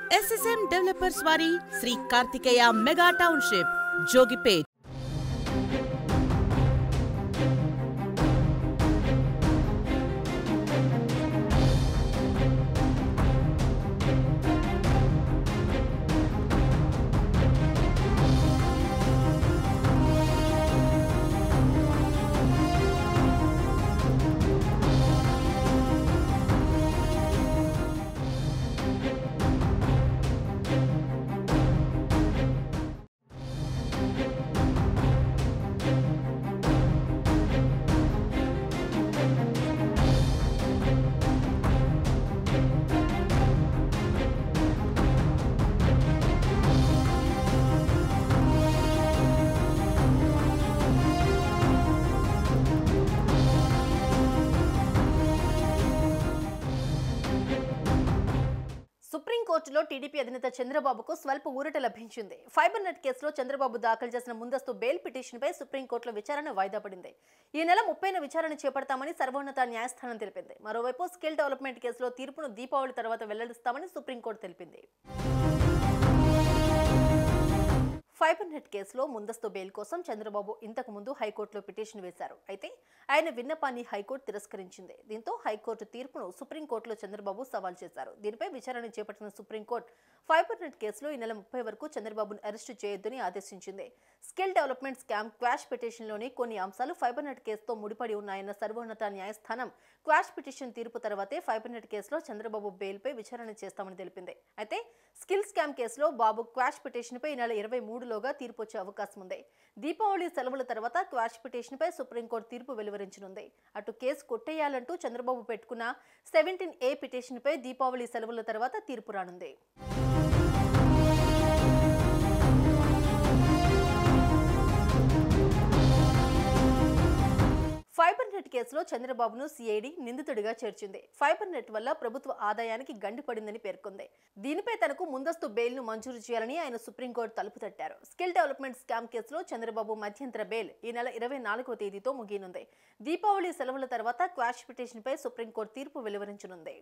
SSM developers వారి Shri Karthikeya mega township Jogipet సుప్రీంకోర్టులో TDP అధినేత చంద్రబాబుకు స్వల్ప ఊరట లభించింది ఫైబర్ నెట్ కేసులో చంద్రబాబు దాఖలు చేసిన ముందస్తు బెయిల్ పిటిషన్పై సుప్రీంకోర్టులో విచారణ వాయిదా పడింది ఈ నెల ముప్పైన విచారణ చేపడతామని సర్వోన్నత న్యాయస్థానం తెలిపింది మరోవైపు స్కిల్ డెవలప్మెంట్ కేసులో తీర్పును దీపావళి తర్వాత వెల్లడిస్తామని సుప్రీంకోర్టు తెలిపింది ఫైబర్ నెట్ కేసులో ముందస్తు బెయిల్ కోసం చంద్రబాబు ఇంతకు ముందు హైకోర్టులో పిటిషన్ వేశారు అయితే ఆయన విన్నపాన్ని హైకోర్టు తిరస్కరించింది దీంతో హైకోర్టు తీర్పును సుప్రీంకోర్టులో చంద్రబాబు సవాల్ చేశారు దీనిపై విచారణ చేపట్టిన సుప్రీంకోర్టు ఫైబర్ నెట్ కేసులో ఈ నెల ముప్పై వరకు చంద్రబాబును అరెస్టు చేయొద్దని ఆదేశించింది స్కిల్ డెవలప్మెంట్ స్కామ్ క్వాష్ పిటిషన్లోని కొన్ని అంశాలు ఫైబర్ నెట్ కేసుతో ముడిపడి ఉన్నాయన్న సర్వోన్నత న్యాయస్థానం క్వాష్ పిటిషన్ తీర్పు తర్వాతే ఫైబర్ నెట్ కేసులో చంద్రబాబు బెయిల్పై విచారణ చేస్తామని తెలిపింది అయితే స్కిల్ స్కామ్ కేసులో బాబు క్వాష్ పిటిషన్పై ఈ నెల ఇరవై మూడులోగా తీర్పు వచ్చే అవకాశం ఉంది దీపావళి సెలవుల తర్వాత క్వాష్ పిటిషన్పై సుప్రీంకోర్టు తీర్పు వెలువరించనుంది అటు కేసు కొట్టేయాలంటూ చంద్రబాబు పెట్టుకున్న సెవెంటీన్ ఏ పిటిషన్పై దీపావళి సెలవుల తర్వాత తీర్పు రానుంది ఫైబర్ నెట్ కేసులో చంద్రబాబును సిఐడి నిందితుడిగా చేర్చింది ఫైబర్ నెట్ వల్ల ప్రభుత్వ ఆదాయానికి గండిపడిందని పేర్కొంది దీనిపై తనకు ముందస్తు బెయిల్ను మంజూరు చేయాలని ఆయన సుప్రీంకోర్టు తలుపు తట్టారు స్కిల్ డెవలప్మెంట్ స్కామ్ కేసులో చంద్రబాబు మధ్యంతర బెయిల్ ఈ నెల ఇరవై నాలుగవ తేదీతో ముగియనుంది దీపావళి సెలవుల తర్వాత క్వాష్ పిటిషన్పై సుప్రీంకోర్టు తీర్పు వెలువరించనుంది